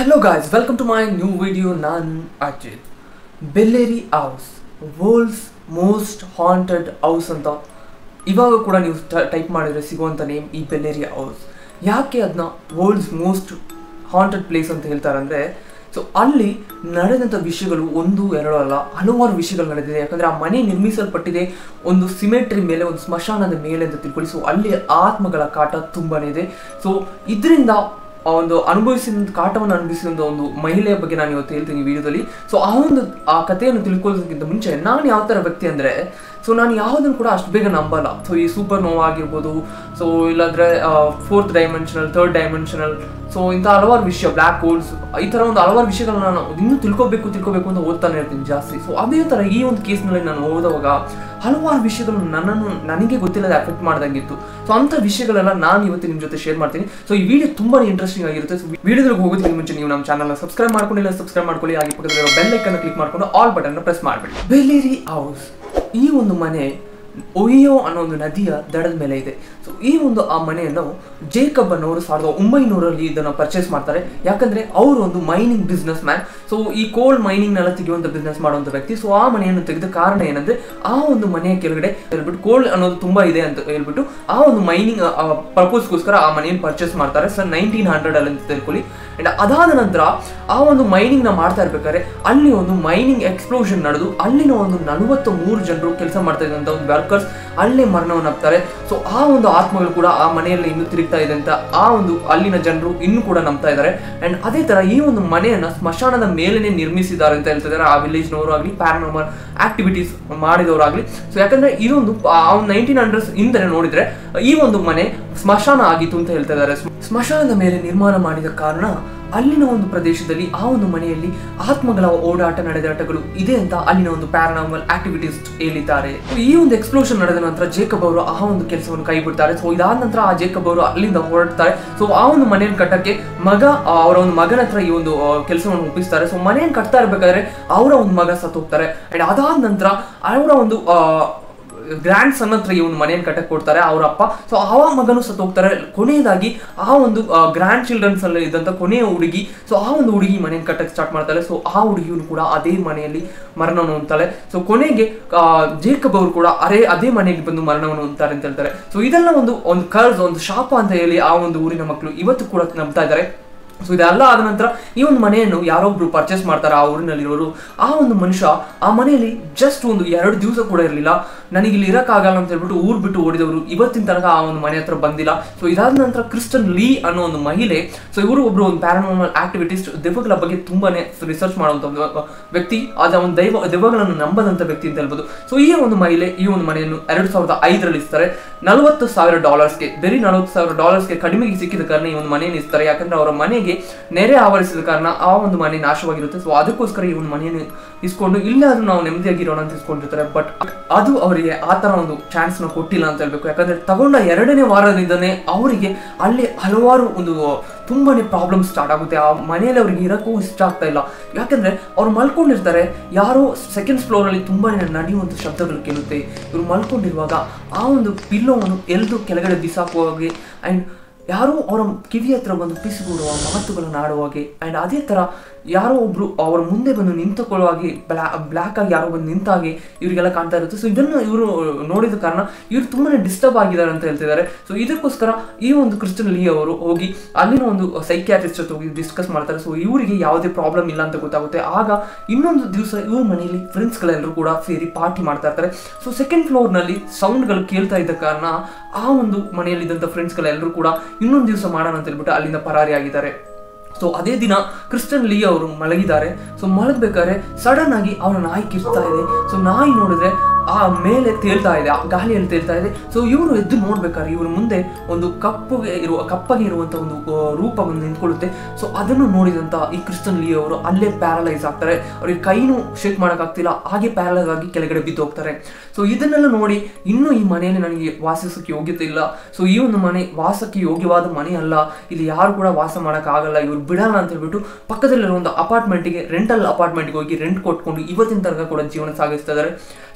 hello guys welcome to my new video ನಾನು Ajith Bellary house world's most haunted house ಅಂತ ಇವಾಗ ಕೂಡ ನೀವು ಟೈಪ್ ಮಾಡಿದ್ರೆ ಸಿಗುವಂಥ ನೇಮ್ ಈ ಬೆಲ್ಲೇರಿ ಹೌಸ್ ಯಾಕೆ ಅದನ್ನ ವರ್ಲ್ಡ್ಸ್ ಮೋಸ್ಟ್ ಹಾಂಟೆಡ್ ಪ್ಲೇಸ್ ಅಂತ ಹೇಳ್ತಾರೆ ಅಂದರೆ ಸೊ ಅಲ್ಲಿ ನಡೆದಂಥ ವಿಷಯಗಳು ಒಂದು ಎರಡು ಅಲ್ಲ ಹಲವಾರು ವಿಷಯಗಳು ನಡೆದಿದೆ ಯಾಕಂದರೆ ಆ ಮನೆ ನಿರ್ಮಿಸಲ್ಪಟ್ಟಿದೆ ಒಂದು ಸಿಮೆಟ್ರಿ ಮೇಲೆ ಒಂದು ಸ್ಮಶಾನದ ಮೇಲೆ ಅಂತ ತಿಳ್ಕೊಳ್ಳಿ ಸೊ ಅಲ್ಲಿ ಆತ್ಮಗಳ ಕಾಟ ತುಂಬಾನೇ ಇದೆ ಸೊ ಇದರಿಂದ ಆ ಒಂದು ಅನುಭವಿಸಿದ ಕಾಟವನ್ನು ಅನುಭವಿಸಿದ ಒಂದು ಮಹಿಳೆಯ ಬಗ್ಗೆ ನಾನು ಇವತ್ತು ಹೇಳ್ತೀನಿ ವಿಡಿಯೋದಲ್ಲಿ ಸೊ ಆ ಒಂದು ಆ ಕಥೆಯನ್ನು ತಿಳ್ಕೊಳ್ಳೋದಕ್ಕಿಂತ ಮುಂಚೆ ನಾನು ಯಾವ ಥರ ವ್ಯಕ್ತಿ ಅಂದರೆ ಸೊ ನಾನು ಯಾವುದನ್ನು ಕೂಡ ಅಷ್ಟು ಬೇಗ ನಂಬಲ್ಲ ಸೊ ಈ ಸೂಪರ್ ನೋವಾ ಆಗಿರ್ಬೋದು ಸೊ ಇಲ್ಲಾಂದರೆ fourth dimensional third dimensional so ಇಂಥ ಹಲವಾರು ವಿಷಯ ಬ್ಲ್ಯಾಕ್ ಹೋಲ್ಸ್ ಈ ಥರ ಒಂದು ಹಲವಾರು ವಿಷಯಗಳನ್ನ ನಾನು ಇನ್ನೂ ತಿಳ್ಕೊಬೇಕು ತಿಳ್ಕೊಬೇಕು ಅಂತ ಓದ್ತಾನೆ ಇರ್ತೀನಿ ಜಾಸ್ತಿ ಸೊ ಅದೇ ಥರ ಈ ಒಂದು ಕೇಸ್ನಲ್ಲಿ ನಾನು ಓದುವಾಗ ಹಲವಾರು ವಿಷಯಗಳು ನನ್ನನ್ನು ನನಗೆ ಗೊತ್ತಿಲ್ಲದೆ ಅಫೆಕ್ಟ್ ಮಾಡ್ದಂಗಿತ್ತು ಸೊ ಅಂಥ ವಿಷಯಗಳೆಲ್ಲ ನಾನು ಇವತ್ತು ನಿಮ್ಮ ಜೊತೆ ಶೇರ್ ಮಾಡ್ತೀನಿ ಸೊ ಈ ವಿಡಿಯೋ ತುಂಬಾ ಇಂಟ್ರೆಸ್ಟಿಂಗ್ ಆಗಿರುತ್ತೆ ಸೊ ವಿಡಿಯೋದಲ್ಲಿ ಹೋಗೋದಕ್ಕೆ ಮುಂಚೆ ನೀವು ನಮ್ಮ ಚಾನಲ್ನ ಸಬ್ಸ್ಕ್ರೈಬ್ ಮಾಡ್ಕೊಂಡಿಲ್ಲ ಸಬ್ಸ್ಕ್ರೈಬ್ ಮಾಡ್ಕೊಳ್ಳಿ ಹಾಗೆ ಪಕ್ಕದಲ್ಲಿರೋ ಬೆಲ್ ಐಕನ್ ಕ್ಲಿಕ್ ಮಾಡ್ಕೊಂಡು ಆಲ್ ಬಟನ್ ಪ್ರೆಸ್ ಮಾಡಬೇಡಿ ಬೆಲೇರಿ ಹೌಸ್ ಈ ಒಂದು ಮನೆ ಒಯ್ಯೋ ಅನ್ನೋ ಒಂದು ನದಿಯ ದಡದ ಮೇಲೆ ಇದೆ ಸೊ ಈ ಒಂದು ಆ ಮನೆಯನ್ನು ಜೇಕಬ್ ಅನ್ನೋರು ಸಾವಿರದ ಒಂಬೈನೂರಲ್ಲಿ ಇದನ್ನು ಪರ್ಚೇಸ್ ಮಾಡ್ತಾರೆ ಯಾಕಂದ್ರೆ ಅವರು ಒಂದು ಮೈನಿಂಗ್ ಬಿಸ್ನೆಸ್ ಮ್ಯಾನ್ ಸೊ ಈ ಕೋಲ್ಡ್ ಮೈನಿಂಗ್ ನೆಲ್ಲ ತೆಗೆಯುವಂತ ಬಿಸ್ನೆಸ್ ಮಾಡುವಂತ ವ್ಯಕ್ತಿ ಸೊ ಆ ಮನೆಯನ್ನು ತೆಗೆದ ಕಾರಣ ಏನಂದ್ರೆ ಆ ಒಂದು ಮನೆಯ ಕೆಳಗಡೆ ಹೇಳ್ಬಿಟ್ಟು ಕೋಲ್ಡ್ ಅನ್ನೋದು ತುಂಬಾ ಇದೆ ಅಂತ ಹೇಳ್ಬಿಟ್ಟು ಆ ಒಂದು ಮೈನಿಂಗ್ ಪರ್ಪೋಸ್ಗೋಸ್ಕರ ಆ ಮನೆಯನ್ನು ಪರ್ಚೇಸ್ ಮಾಡ್ತಾರೆ ಸರ್ ನೈನ್ಟೀನ್ ಹಂಡ್ರೆಡ್ ಅಲ್ಲಿ ಅಂತ ತಿಳ್ಕೊಳ್ಳಿ ಅಂಡ್ ಅದಾದ ನಂತರ ಆ ಒಂದು ಮೈನಿಂಗ್ ನ ಮಾಡ್ತಾ ಇರ್ಬೇಕಾದ್ರೆ ಅಲ್ಲಿ ಒಂದು ಮೈನಿಂಗ್ ಎಕ್ಸ್ಪ್ಲೋಷನ್ ನಡೆದು ಅಲ್ಲಿನ ಒಂದು ನಲವತ್ತು ಮೂರು ಜನರು ಕೆಲಸ ಮಾಡ್ತಾ ಇದ್ದಂತ ಒಂದು ವರ್ಕರ್ಸ್ ಅಲ್ಲೇ ಮರಣವನ್ನು ಹಾಕ್ತಾರೆ ಸೊ ಆ ಒಂದು ಆತ್ಮಗಳು ಕೂಡ ಆ ಮನೆಯಲ್ಲಿ ಇನ್ನೂ ತಿರುಗ್ತಾ ಇದೆ ಅಂತ ಆ ಒಂದು ಅಲ್ಲಿನ ಜನರು ಇನ್ನೂ ಕೂಡ ನಂಬ್ತಾ ಇದ್ದಾರೆ ಅಂಡ್ ಅದೇ ತರ ಈ ಒಂದು ಮನೆಯನ್ನ ಸ್ಮಶಾನದ ಮೇಲೇನೆ ನಿರ್ಮಿಸಿದ್ದಾರೆ ಅಂತ ಹೇಳ್ತಿದ್ದಾರೆ ಆ ವಿಲೇಜ್ನವರು ಆಗಲಿ ಪ್ಯಾರಾನಾರ್ಮಲ್ ಆಕ್ಟಿವಿಟೀಸ್ ಮಾಡಿದವರಾಗ್ಲಿ ಸೊ ಯಾಕಂದ್ರೆ ಇದೊಂದು ನೈನ್ಟೀನ್ ಹಂಡ್ರೆಡ್ಸ್ ಹಿಂದೆ ನೋಡಿದ್ರೆ ಈ ಒಂದು ಮನೆ ಸ್ಮಶಾನ ಆಗಿತ್ತು ಅಂತ ಹೇಳ್ತಾ ಇದ್ದಾರೆ ಸ್ಮಶಾನದ ಮೇಲೆ ನಿರ್ಮಾಣ ಮಾಡಿದ ಕಾರಣ ಅಲ್ಲಿನ ಒಂದು ಪ್ರದೇಶದಲ್ಲಿ ಆ ಒಂದು ಮನೆಯಲ್ಲಿ ಆತ್ಮಗಳ ಓಡಾಟ ನಡೆದಾಟಗಳು ಇದೆ ಅಂತ ಅಲ್ಲಿನ ಒಂದು ಪ್ಯಾರಾನಾರ್ಮಲ್ ಆಕ್ಟಿವಿಟೀಸ್ ಹೇಳಿದ್ದಾರೆ ಈ ಒಂದು ಎಕ್ಸ್ಪ್ಲೋಷನ್ ನಡೆದ ನಂತರ ಜೇಕಬ್ ಅವರು ಆ ಒಂದು ಕೆಲಸವನ್ನು ಕೈ ಬಿಡ್ತಾರೆ ಸೊ ಇದಾದ ನಂತರ ಆ ಜೇಕಬ್ ಅವರು ಅಲ್ಲಿಂದ ಹೊರಡ್ತಾರೆ ಸೊ ಆ ಒಂದು ಮನೆಯನ್ನು ಕಟ್ಟಕ್ಕೆ ಮಗ ಆ, ಅವರ ಒಂದು ಮಗನ ಹತ್ರ ಈ ಒಂದು ಕೆಲಸವನ್ನು ಒಪ್ಪಿಸ್ತಾರೆ ಸೊ ಮನೆಯನ್ನು ಕಟ್ತಾ ಇರ್ಬೇಕಾದ್ರೆ ಅವರ ಒಂದು ಮಗ ಸತ್ತು ಹೋಗ್ತಾರೆ ಅಂಡ್ ಅದಾದ ನಂತರ ಅವರ ಒಂದು ಆ, ಗ್ರ್ಯಾಂಡ್ ಸನ್ ಹತ್ರ ಈ ಒಂದು ಮನೆಯನ್ನು ಕಟ್ಟಕ್ಕೆ ಕೊಡ್ತಾರೆ ಅವರ ಅಪ್ಪ ಸೊ ಆ ಮಗನು ಸತ್ತು ಹೋಗ್ತಾರೆ ಕೊನೆಯದಾಗಿ ಆ ಒಂದು ಗ್ರ್ಯಾಂಡ್ ಚಿಲ್ಡ್ರನ್ಸ್ ಅಲ್ಲಿ ಇದ್ದಂತ ಕೊನೆಯ ಹುಡುಗಿ ಸೊ ಆ ಒಂದು ಹುಡುಗಿ ಮನೆಯನ್ನು ಕಟ್ಟಕ್ಕೆ ಸ್ಟಾರ್ಟ್ ಮಾಡ್ತಾಳೆ ಸೊ ಆ ಹುಡುಗಿಯು ಕೂಡ ಅದೇ ಮನೆಯಲ್ಲಿ ಮರಣವನ್ನು ಹೊಂದ್ತಾಳೆ ಸೊ ಕೊನೆಗೆ ಆ, ಜೇಕಬ್ ಅವರು ಕೂಡ ಅರೆ ಅದೇ ಮನೆಗೆ ಬಂದು ಮರಣವನ್ನು ಹೊಂದ್ತಾರೆ ಅಂತ ಹೇಳ್ತಾರೆ ಸೊ ಇದೆಲ್ಲ ಒಂದು ಒಂದು ಕರ್ಸ್ ಒಂದು ಶಾಪ ಅಂತ ಹೇಳಿ ಆ ಒಂದು ಊರಿನ ಮಕ್ಕಳು ಇವತ್ತು ಕೂಡ ನಂಬ್ತಾ ಇದ್ದಾರೆ ಸೊ ಇದೆಲ್ಲ ಆದ ನಂತರ ಈ ಒಂದು ಮನೆಯನ್ನು ಯಾರೊಬ್ರು ಪರ್ಚೇಸ್ ಮಾಡ್ತಾರೆ ಆ ಊರಿನಲ್ಲಿರೋರು ಆ ಒಂದು ಮನುಷ್ಯ ಆ ಮನೆಯಲ್ಲಿ ಜಸ್ಟ್ ಒಂದು ಎರಡು ದಿವಸ ಕೂಡ ಇರಲಿಲ್ಲ ನನಗೆ ಇಲ್ಲಿ ಇರೋಕ್ಕಾಗಲ್ಲ ಅಂತ ಹೇಳ್ಬಿಟ್ಟು ಊರ್ ಬಿಟ್ಟು ಓಡಿದವರು ಇವತ್ತಿನ ತನಕ ಆ ಒಂದು ಮನೆ ಹತ್ರ ಬಂದಿಲ್ಲ ಸೊ ಇದಾದ ನಂತರ ಕ್ರಿಸ್ಟನ್ ಲೀ ಅನ್ನೋ ಒಂದು ಮಹಿಳೆ ಸೊ ಇವರು ಒಬ್ರು ಒಂದು ಪ್ಯಾರಾನಾರ್ಮಲ್ ಆಕ್ಟಿವಿಟೀಸ್ ದೆವ್ವಗಳ ಬಗ್ಗೆ ತುಂಬಾನೇ ರಿಸರ್ಚ್ ಮಾಡುವಂತ ಒಂದು ವ್ಯಕ್ತಿ ಆದ ಒಂದು ದೈವ ದೆವ್ವಗಳನ್ನು ನಂಬದಂತ ವ್ಯಕ್ತಿ ಅಂತ ಹೇಳ್ಬೋದು ಸೊ ಈ ಒಂದು ಮಹಿಳೆ ಈ ಒಂದು ಮನೆಯನ್ನು ಎರಡು ಸಾವಿರದ ಐದರಲ್ಲಿ ಇಸ್ತಾರೆ ನಲವತ್ತು ಸಾವಿರ ಡಾಲರ್ಸ್ಗೆ ಬರೀ ನಲವತ್ತು ಸಾವಿರ ಡಾಲರ್ಸ್ಗೆ ಕಡಿಮೆಗೆ ಸಿಕ್ಕಿದ ಕಾರಣ ಈ ಒಂದು ಮನೆಯನ್ನು ಇಸ್ತಾರೆ ಯಾಕಂದ್ರೆ ಅವರ ಮನೆಗೆ ನೆರೆ ಆವರಿಸಿದ ಕಾರಣ ಆ ಒಂದು ಮನೆ ನಾಶವಾಗಿರುತ್ತೆ ಸೊ ಅದಕ್ಕೋಸ್ಕರ ಈ ಒಂದು ಮನೆಯನ್ನು ಇಸ್ಕೊಂಡು ಇಲ್ಲಾದ್ರೂ ನಾವು ನೆಮ್ಮದಿಯಾಗಿರೋಣ ಅಂತ ಇಸ್ಕೊಂಡಿರ್ತಾರೆ ಬಟ್ ಅದು ಅವರಿಗೆ ಆ ತರ ಒಂದು ಚಾನ್ಸ್ ನ ಕೊಟ್ಟಿಲ್ಲ ಅಂತ ಹೇಳ್ಬೇಕು ಯಾಕಂದ್ರೆ ತಗೊಂಡ ಎರಡನೇ ವಾರದಿಂದನೇ ಅವರಿಗೆ ಅಲ್ಲಿ ಹಲವಾರು ಒಂದು ತುಂಬಾನೇ ಪ್ರಾಬ್ಲಮ್ ಸ್ಟಾರ್ಟ್ ಆಗುತ್ತೆ ಆ ಮನೆಯಲ್ಲಿ ಅವ್ರಿಗೆ ಇರಕ್ಕೂ ಇಷ್ಟ ಆಗ್ತಾ ಇಲ್ಲ ಯಾಕಂದ್ರೆ ಅವ್ರು ಮಲ್ಕೊಂಡಿರ್ತಾರೆ ಯಾರೋ ಸೆಕೆಂಡ್ ಫ್ಲೋರ್ ಅಲ್ಲಿ ತುಂಬಾನೇ ನಡೆಯುವಂತ ಶಬ್ದಗಳು ಕೇಳುತ್ತೆ ಇವ್ರು ಮಲ್ಕೊಂಡಿರುವಾಗ ಆ ಒಂದು ಪಿಲ್ಲೋವನ್ನು ಎಲ್ದು ಕೆಳಗಡೆ ಬಿಸಾಕುವ ಹಾಗೆ ಅಂಡ್ ಯಾರೋ ಅವರ ಕಿವಿ ಹತ್ರ ಬಂದು ಪಿಸಿಕೊಡುವ ಮಾತುಗಳನ್ನು ಆಡುವಾಗೆ ಅಂಡ್ ಅದೇ ತರ ಯಾರೋ ಒಬ್ರು ಅವರ ಮುಂದೆ ಬಂದು ನಿಂತುಕೊಳ್ಳುವಾಗೆ ಬ್ಲಾ ಬ್ಲ್ಯಾಕ್ ಆಗಿ ಯಾರೋ ಬಂದು ನಿಂತಾಗೆ ಇವರಿಗೆಲ್ಲ ಕಾಣ್ತಾ ಇರುತ್ತೆ ಸೊ ಇದನ್ನು ಇವರು ನೋಡಿದ ಕಾರಣ ಇವರು ತುಂಬಾನೇ ಡಿಸ್ಟರ್ಬ್ ಆಗಿದ್ದಾರೆ ಅಂತ ಹೇಳ್ತಿದ್ದಾರೆ ಸೊ ಇದಕ್ಕೋಸ್ಕರ ಈ ಒಂದು ಕ್ರಿಸ್ಟನ್ ಲೀ ಅವರು ಹೋಗಿ ಅಲ್ಲಿನ ಒಂದು ಸೈಕ್ಯಾಟ್ರಿಸ್ಟ್ ಜೊತೆ ಹೋಗಿ ಡಿಸ್ಕಸ್ ಮಾಡ್ತಾರೆ ಸೊ ಇವರಿಗೆ ಯಾವುದೇ ಪ್ರಾಬ್ಲಮ್ ಇಲ್ಲ ಅಂತ ಗೊತ್ತಾಗುತ್ತೆ ಆಗ ಇನ್ನೊಂದು ದಿವಸ ಇವ್ರ ಮನೆಯಲ್ಲಿ ಫ್ರೆಂಡ್ಸ್ಗಳೆಲ್ಲರೂ ಕೂಡ ಸೇರಿ ಪಾರ್ಟಿ ಮಾಡ್ತಾ ಇರ್ತಾರೆ ಸೊ ಸೆಕೆಂಡ್ ಫ್ಲೋರ್ನಲ್ಲಿ ಸೌಂಡ್ಗಳು ಕೇಳ್ತಾ ಇದ್ದ ಕಾರಣ ಆ ಒಂದು ಮನೆಯಲ್ಲಿದ್ದಂಥ ಫ್ರೆಂಡ್ಸ್ಗಳೆಲ್ಲರೂ ಕೂಡ ಇನ್ನೊಂದು ದಿವಸ ಮಾಡೋಣ ಅಂತ ಹೇಳ್ಬಿಟ್ಟು ಅಲ್ಲಿಂದ ಪರಾರಿಯಾಗಿದ್ದಾರೆ ಸೊ ಅದೇ ದಿನ ಕ್ರಿಸ್ಟನ್ ಲೀ ಅವರು ಮಲಗಿದ್ದಾರೆ ಸೊ ಮಲಗಬೇಕಾದ್ರೆ ಸಡನ್ ಆಗಿ ಅವರ ನಾಯಿ ಕಿರ್ತಾ ಇದೆ ಸೊ ನಾಯಿ ನೋಡಿದ್ರೆ ಆ ಮೇಲೆ ತೇಲ್ತಾ ಇದೆ ಆ ಗಾಳಿಯಲ್ಲಿ ತೇಲ್ತಾ ಇದೆ ಸೊ ಇವರು ಎದ್ದು ನೋಡ್ಬೇಕಾದ್ರೆ ಇವ್ರ ಮುಂದೆ ಒಂದು ಕಪ್ಪುಗೆ ಇರುವ ಕಪ್ಪಗೆ ಇರುವಂತ ಒಂದು ಆ, ರೂಪ ಬಂದು ನಿಂತ್ಕೊಳ್ಳುತ್ತೆ ಸೊ ಅದನ್ನು ನೋಡಿದಂತ ಈ ಕ್ರಿಸ್ಟನ್ ಲೀ ಅವರು ಅಲ್ಲೇ ಪ್ಯಾರಲೈಸ್ ಆಗ್ತಾರೆ ಅವ್ರಿಗೆ ಕೈನೂ ಶೇಕ್ ಮಾಡೋಕ್ಕಾಗ್ತಿಲ್ಲ ಹಾಗೆ ಪ್ಯಾರಲೈಸ್ ಆಗಿ ಕೆಳಗಡೆ ಬಿದ್ದು ಹೋಗ್ತಾರೆ ಸೊ ಇದನ್ನೆಲ್ಲ ನೋಡಿ ಇನ್ನೂ ಈ ಮನೆಯಲ್ಲಿ ನನಗೆ ವಾಸಿಸೋಕೆ ಯೋಗ್ಯತೆ ಇಲ್ಲ ಸೊ ಈ ಒಂದು ಮನೆ ವಾಸಕ್ಕೆ ಯೋಗ್ಯವಾದ ಮನೆ ಅಲ್ಲ ಇಲ್ಲಿ ಯಾರು ಕೂಡ ವಾಸ ಮಾಡೋಕ್ಕಾಗಲ್ಲ ಇವ್ರು ಬಿಡಲ್ಲ ಅಂತ ಹೇಳ್ಬಿಟ್ಟು ಪಕ್ಕದಲ್ಲಿರೋ ಒಂದು ಅಪಾರ್ಟ್ಮೆಂಟ್ಗೆ ರೆಂಟಲ್ ಅಪಾರ್ಟ್ಮೆಂಟ್ಗೆ ಹೋಗಿ ರೆಂಟ್ ಕೊಟ್ಕೊಂಡು ಇವತ್ತಿನ ತನಕ ಕೂಡ ಜೀವನ ಸಾಗಿಸ್ತಾ ಇದ್ದಾರೆ ಸೊ ಸ್ವಂತ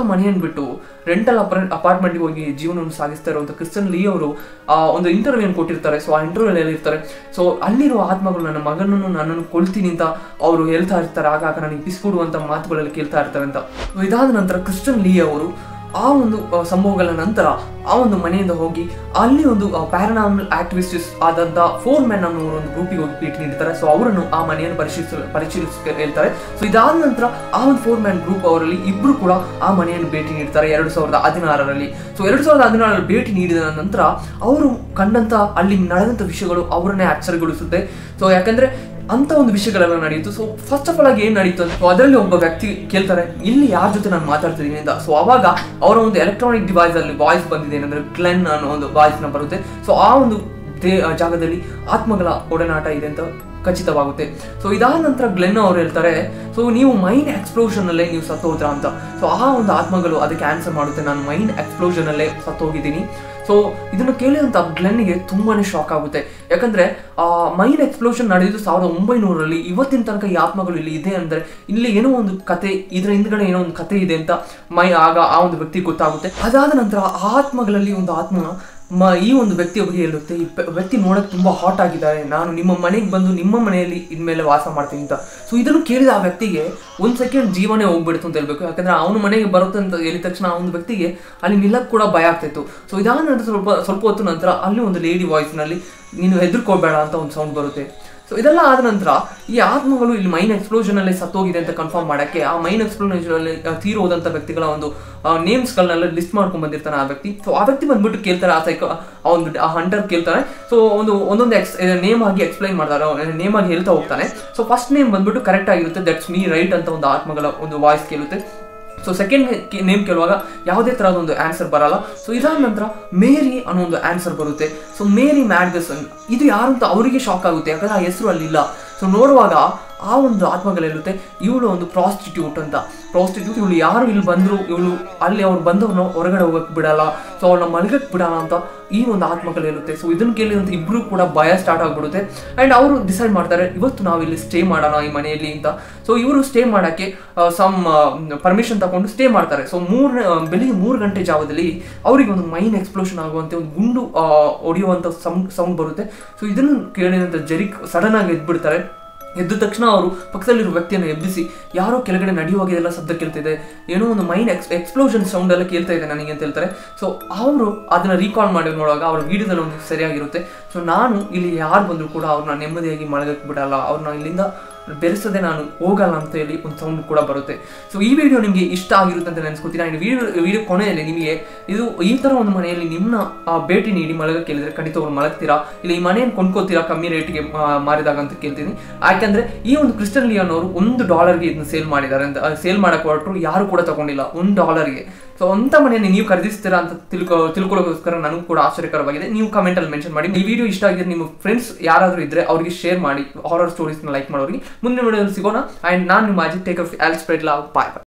ಮನೆಯನ್ನು ಬಿಟ್ಟು ರೆಂಟಲ್ ಅಪಾರ್ಟ್ಮೆಂಟ್ಗೆ ಹೋಗಿ ಜೀವನವನ್ನು ಸಾಗಿಸ್ತಾ ಇರುವಂಥ ಕ್ರಿಸ್ಟನ್ ಲೀ ಅವರು ಆ, ಒಂದು ಇಂಟರ್ವ್ಯೂ ಕೊಟ್ಟಿರ್ತಾರೆ ಸೊ ಆ ಇಂಟರ್ವ್ಯೂ ಇರ್ತಾರೆ ಸೊ ಅಲ್ಲಿರುವ ಆತ್ಮಗಳು ನನ್ನ ಮಗನನ್ನು ನನ್ನನ್ನು ಕೊಳ್ತೀನಿ ಅಂತ ಅವರು ಹೇಳ್ತಾ ಇರ್ತಾರೆ ಆಗಾಗ ನನಗೆ ಬಿಸ್ಕೊಡುವಂಥ ಮಾತುಗಳಲ್ಲಿ ಕೇಳ್ತಾ ಇರ್ತಾರೆ ಅಂತ So ಇದಾದ ನಂತರ ಕ್ರಿಸ್ಟನ್ ಲೀ ಅವರು ಆ ಒಂದು ಆ, ಸಂಭವಗಳ ನಂತರ ಆ ಒಂದು ಮನೆಯಿಂದ ಹೋಗಿ ಅಲ್ಲಿ ಒಂದು ಪ್ಯಾರನಾಮಲ್ ಆಕ್ಟಿವಿಸ್ಟಿಸ್ ಆದಂತ ಫೋರ್ ಮೆನ್ ಅನ್ನೋ ಒಂದು ಗ್ರೂಪಿಗೆ ಹೋಗಿ ಭೇಟಿ ನೀಡ್ತಾರೆ ಸೊ ಅವರನ್ನು ಆ ಮನೆಯನ್ನು ಪರಿಶೀಲಿಸ ಪರಿಶೀಲಿಸ ಹೇಳ್ತಾರೆ ಸೊ ಇದಾದ ನಂತರ ಆ ಒಂದು ಫೋರ್ ಮ್ಯಾನ್ ಗ್ರೂಪ್ ಅವರಲ್ಲಿ ಇಬ್ರು ಕೂಡ ಆ ಮನೆಯನ್ನು ಭೇಟಿ ನೀಡ್ತಾರೆ ಎರಡು ಸಾವಿರದ ಹದಿನಾರರಲ್ಲಿ ಸೊ ಎರಡು ಸಾವಿರದ ಹದಿನಾರರಲ್ಲಿ ಭೇಟಿ ನೀಡಿದ ನಂತರ ಅವರು ಕಂಡಂತ ಅಲ್ಲಿ ನಡೆದಂತ ವಿಷಯಗಳು ಅವರನ್ನೇ ಆಶ್ಚರ್ಯಗೊಳಿಸುತ್ತೆ ಸೊ ಯಾಕಂದ್ರೆ ಅಂತ ಒಂದು ವಿಷಯಗಳೆಲ್ಲ ನಡೆಯಿತು ಸೊ ಫಸ್ಟ್ ಆಫ್ ಆಲ್ ಆಗಿ ಏನ್ ನಡೀತು ಸೊ ಅದರಲ್ಲಿ ಒಬ್ಬ ವ್ಯಕ್ತಿ ಕೇಳ್ತಾರೆ ಇಲ್ಲಿ ಯಾರ ಜೊತೆ ನಾನು ಮಾತಾಡ್ತಿದ್ದೀನಿ ಅಂತ ಸೊ ಅವಾಗ ಅವರ ಒಂದು ಎಲೆಕ್ಟ್ರಾನಿಕ್ ಡಿವೈಸ್ ಅಲ್ಲಿ ವಾಯ್ಸ್ ಬಂದಿದೆ ಏನಂದ್ರೆ ಗ್ಲೆನ್ ಅನ್ನೋ ಒಂದು ವಾಯ್ಸ್ ನ ಬರುತ್ತೆ ಸೊ ಆ ಒಂದು ದೇ- ಆ ಜಾಗದಲ್ಲಿ ಆತ್ಮಗಳ ಒಡನಾಟ ಇದೆ ಅಂತ ಖಚಿತವಾಗುತ್ತೆ ಸೊ ಇದಾದ ನಂತರ ಗ್ಲೆನ್ ಅವ್ರು ಹೇಳ್ತಾರೆ ಸೊ ನೀವು ಮೈಂಡ್ ಎಕ್ಸ್ಪ್ಲೋಷನ್ ಅಲ್ಲೇ ನೀವು ಸತ್ತೋದ್ರ ಅಂತ ಸೊ ಆ ಒಂದು ಆತ್ಮಗಳು ಅದಕ್ಕೆ ಆನ್ಸರ್ ಮಾಡುತ್ತೆ ನಾನು ಮೈಂಡ್ ಎಕ್ಸ್ಪ್ಲೋಷನ್ ಅಲ್ಲೇ ಸತ್ತೋಗಿದ್ದೀನಿ ಸೊ ಇದನ್ನು ಕೇಳಿದಂತ ಗ್ಲೆನ್ಗೆ ತುಂಬಾನೇ ಶಾಕ್ ಆಗುತ್ತೆ ಯಾಕಂದ್ರೆ ಆ ಮೈಂಡ್ ಎಕ್ಸ್ಪ್ಲೋಷನ್ ನಡೆದಿದ್ದು ಸಾವಿರದ ಒಂಬೈನೂರರಲ್ಲಿ ಇವತ್ತಿನ ತನಕ ಈ ಆತ್ಮಗಳು ಇಲ್ಲಿ ಇದೆ ಅಂದ್ರೆ ಇಲ್ಲಿ ಏನೋ ಒಂದು ಕತೆ ಇದರ ಹಿಂದ್ಗಡೆ ಏನೋ ಒಂದು ಕತೆ ಇದೆ ಅಂತ ಮೈ ಆಗ ಆ ಒಂದು ವ್ಯಕ್ತಿ ಗೊತ್ತಾಗುತ್ತೆ ಅದಾದ ನಂತರ ಆ ಆತ್ಮಗಳಲ್ಲಿ ಒಂದು ಆತ್ಮ ಮ ಈ ಒಂದು ವ್ಯಕ್ತಿಯ ಬಗ್ಗೆ ಹೇಳುತ್ತೆ ಈ ಪ- ವ್ಯಕ್ತಿ ನೋಡಕ್ ತುಂಬಾ ಹಾಟ್ ಆಗಿದ್ದಾರೆ ನಾನು ನಿಮ್ಮ ಮನೆಗೆ ಬಂದು ನಿಮ್ಮ ಮನೆಯಲ್ಲಿ ಇನ್ಮೇಲೆ ವಾಸ ಮಾಡ್ತೀನಿ ಅಂತ ಸೊ ಇದನ್ನು ಕೇಳಿದ ಆ ವ್ಯಕ್ತಿಗೆ ಒಂದ್ ಸೆಕೆಂಡ್ ಜೀವನೇ ಹೋಗ್ಬಿಡ್ತು ಅಂತ ಹೇಳ್ಬೇಕು ಯಾಕಂದ್ರೆ ಅವನ ಮನೆಗೆ ಬರುತ್ತೆ ಅಂತ ಹೇಳಿದ ತಕ್ಷಣ ಆ ಒಂದು ವ್ಯಕ್ತಿಗೆ ಅಲ್ಲಿ ನಿಲ್ಲಕ್ ಕೂಡ ಭಯ ಆಗ್ತಿತ್ತು ಸೊ ಇದಾದ ನಂತರ ಸ್ವಲ್ಪ ಸ್ವಲ್ಪ ಹೊತ್ತು ನಂತರ ಅಲ್ಲಿ ಒಂದು ಲೇಡಿ ವಾಯ್ಸ್ನಲ್ಲಿ ನೀನು ಹೆದರ್ಕೋಬೇಡ ಅಂತ ಒಂದು ಸೌಂಡ್ ಬರುತ್ತೆ ಸೊ ಇದೆಲ್ಲ ಆದ ನಂತರ ಈ ಆತ್ಮಗಳು ಇಲ್ಲಿ ಮೈನ್ ಎಕ್ಸ್ಪ್ಲೋಷನ್ ಅಲ್ಲಿ ಸತ್ತೋಗಿದೆ ಅಂತ ಕನ್ಫರ್ಮ್ ಮಾಡಕ್ಕೆ ಆ ಮೈನ್ ಎಕ್ಸ್ಪ್ಲೋಷನ್ ಅಲ್ಲಿ ಆ, ತೀರೋದಂತ ವ್ಯಕ್ತಿಗಳ ಒಂದು ನೇಮ್ಸ್ಗಳನ್ನೆಲ್ಲ ಲಿಸ್ಟ್ ಮಾಡ್ಕೊಂಡ್ ಬಂದಿರ್ತಾನೆ ಆ ವ್ಯಕ್ತಿ ಸೊ ಆ ವ್ಯಕ್ತಿ ಬಂದ್ಬಿಟ್ಟು ಕೇಳ್ತಾರೆ ಆ ಸೈಕೋ ಆ ಒಂದು ಆ ಹಂಟರ್ ಕೇಳ್ತಾನೆ ಸೊ ಒಂದು ಒಂದೊಂದು ಎಕ್ಸ್ ನೇಮ್ ಆಗಿ ಎಕ್ಸ್ಪ್ಲೈನ್ ಮಾಡ್ತಾರೆ ನೇಮ್ ಆಗಿ ಹೇಳ್ತಾ ಹೋಗ್ತಾನೆ ಸೊ ಫಸ್ಟ್ ನೇಮ್ ಬಂದ್ಬಿಟ್ಟು ಕರೆಕ್ಟ್ ಆಗಿರುತ್ತೆ ದಟ್ಸ್ ಮೀ ರೈಟ್ ಅಂತ ಒಂದು ಆತ್ಮಗಳ ಒಂದು ವಾಯ್ಸ್ ಕೇಳುತ್ತೆ ಸೊ ಸೆಕೆಂಡ್ ನೇಮ್ ಕೇಳುವಾಗ ಯಾವುದೇ ತರಹದ ಒಂದು ಆನ್ಸರ್ ಬರಲ್ಲ ಸೊ ಇದಾದ ನಂತರ ಮೇರಿ ಅನ್ನೋ ಒಂದು ಆನ್ಸರ್ ಬರುತ್ತೆ ಸೊ ಮೇರಿ ಮ್ಯಾಡ್ಗಸನ್ ಇದು ಯಾರು ಅಂತ ಅವರಿಗೆ ಶಾಕ್ ಆಗುತ್ತೆ ಯಾಕಂದ್ರೆ ಆ ಹೆಸರು ಅಲ್ಲಿಲ್ಲ ಸೊ ನೋಡುವಾಗ ಆ ಒಂದು ಆತ್ಮಗಳೆಲ್ಲುತ್ತೆ ಇವಳು ಒಂದು ಪ್ರಾಸ್ಟಿಟ್ಯೂಟ್ ಅಂತ ಪ್ರಾಸ್ಟಿಟ್ಯೂಟ್ ಇವಳು ಯಾರು ಇಲ್ಲಿ ಬಂದ್ರು ಇವಳು ಅಲ್ಲಿ ಅವ್ರು ಬಂದವ್ರನ್ನ ಹೊರಗಡೆ ಹೋಗಕ್ ಬಿಡಲ್ಲ ಸೊ ಅವ್ಳನ್ನ ಮಲಗಕ್ ಬಿಡಲ್ಲ ಅಂತ ಈ ಒಂದು ಆತ್ಮಗಳು ಇರುತ್ತೆ ಸೊ ಇದನ್ನ ಕೇಳಿದಂತ ಇಬ್ರು ಕೂಡ ಭಯ ಸ್ಟಾರ್ಟ್ ಆಗ್ಬಿಡುತ್ತೆ ಅಂಡ್ ಅವರು ಡಿಸೈಡ್ ಮಾಡ್ತಾರೆ ಇವತ್ತು ನಾವು ಇಲ್ಲಿ ಸ್ಟೇ ಮಾಡೋಣ ಈ ಮನೆಯಲ್ಲಿ ಅಂತ ಸೊ ಇವರು ಸ್ಟೇ ಮಾಡಕ್ಕೆ ಸಮ್ ಪರ್ಮಿಷನ್ ತಗೊಂಡು ಸ್ಟೇ ಮಾಡ್ತಾರೆ ಸೊ ಮೂರನೇ ಬೆಳಿಗ್ಗೆ ಮೂರು ಗಂಟೆ ಜಾವದಲ್ಲಿ ಅವರಿಗೆ ಒಂದು ಮೈನ್ ಎಕ್ಸ್ಪ್ಲೋಷನ್ ಆಗುವಂತೆ ಒಂದು ಗುಂಡು ಆ, ಹೊಡೆಯುವಂತ ಸೌಂಡ್ ಸೌಂಡ್ ಬರುತ್ತೆ ಸೊ ಇದನ್ನು ಕೇಳಿದಂತ ಜರಿಕ್ ಸಡನ್ ಆಗಿ ಎದ್ಬಿಡ್ತಾರೆ ಎದ್ದ ತಕ್ಷಣ ಅವರು ಪಕ್ಕದಲ್ಲಿರೋ ವ್ಯಕ್ತಿಯನ್ನು ಎಬ್ಬಿಸಿ ಯಾರೋ ಕೆಳಗಡೆ ನಡೆಯುವಾಗ ಎಲ್ಲ ಶಬ್ದ ಕೇಳ್ತಿದೆ ಏನೋ ಒಂದು ಮೈನ್ ಎಕ್ಸ್ ಎಕ್ಸ್ಪ್ಲೋಷನ್ ಸೌಂಡ್ ಎಲ್ಲ ಕೇಳ್ತಾ ಇದೆ ನನಗೆ ಅಂತ ಹೇಳ್ತಾರೆ ಸೊ ಅವರು ಅದನ್ನ ರೀಕಾಲ್ ಮಾಡಿ ನೋಡುವಾಗ ಅವ್ರ ವಿಡಿಯೋದಲ್ಲಿ ಒಂದು ಸರಿಯಾಗಿರುತ್ತೆ ಸೊ ನಾನು ಇಲ್ಲಿ ಯಾರು ಬಂದರೂ ಕೂಡ ಅವ್ರನ್ನ ನೆಮ್ಮದಿಯಾಗಿ ಮಲಗಕ್ಕೆ ಬಿಡಲ್ಲ ಅವ್ರನ್ನ ಇಲ್ಲಿಂದ ಬೆರೆಸದೆ ನಾನು ಹೋಗಲ್ಲ ಅಂತ ಹೇಳಿ ಒಂದು ಸೌಂಡ್ ಕೂಡ ಬರುತ್ತೆ ಸೊ ಈ ವಿಡಿಯೋ ನಿಮಗೆ ಇಷ್ಟ ಆಗಿರುತ್ತೆ ಅಂತ ನೆನೆಸ್ಕೊತೀನಿ ಆ್ಯಂಡ್ ವಿಡಿಯೋ ವಿಡಿಯೋ ಕೊನೆಯಲ್ಲಿ ನಿಮಗೆ ಇದು ಈ ಥರ ಒಂದು ಮನೆಯಲ್ಲಿ ನಿಮ್ಮನ್ನ ಆ, ಭೇಟಿ ನೀಡಿ ಮಲಗಕ್ಕೆ ಕೇಳಿದ್ರೆ ಖಂಡಿತವಾಗ್ಲು ಮಲಗ್ತೀರಾ ಇಲ್ಲ ಈ ಮನೆಯನ್ನು ಕೊಂಡ್ಕೋತೀರಾ ಕಮ್ಮಿ ರೇಟಿಗೆ ಮಾರಿದಾಗ ಅಂತ ಕೇಳ್ತೀನಿ ಯಾಕಂದ್ರೆ ಈ ಒಂದು ಕ್ರಿಸ್ಟನ್ ಲಿಯಾನ್ ಅವರು ಒಂದು ಡಾಲರ್ಗೆ ಇದನ್ನ ಸೇಲ್ ಮಾಡಿದ್ದಾರೆ ಅಂತ ಸೇಲ್ ಮಾಡಕ್ಕೆ ಹೊರಟರು ಯಾರು ಕೂಡ ತಗೊಂಡಿಲ್ಲ ಒಂದು ಡಾಲರ್ಗೆ ಸೊ ಅಂತ ಮನೆಯನ್ನು ನೀವು ಖರೀದಿಸ್ತೀರಾ ಅಂತ ತಿಳ್ಕೊ ತಿಳ್ಕೊಳ್ಳೋಕ್ಕೋಸ್ಕರ ನನಗೂ ಕೂಡ ಆಶ್ಚರ್ಯಕರವಾಗಿದೆ ನೀವು ಕಮೆಂಟ್ ಅಲ್ಲಿ ಮೆನ್ಷನ್ ಮಾಡಿ ಈ ವಿಡಿಯೋ ಇಷ್ಟ ಆಗಿದೆ ನಿಮ್ಮ ಫ್ರೆಂಡ್ಸ್ ಯಾರಾದರೂ ಇದ್ರೆ ಅವರಿಗೆ ಶೇರ್ ಮಾಡಿ ಹಾರರ್ ಸ್ಟೋರೀಸ್ನ ಲೈಕ್ ಮಾಡೋರಿಗೆ ಮುಂದಿನ ವಿಡಿಯೋದಲ್ಲಿ ಸಿಗೋಣ ಆ್ಯಂಡ್ ನಾನು ನಿಮ್ಮ Ajit take off all spread love bye ಬಾಯ್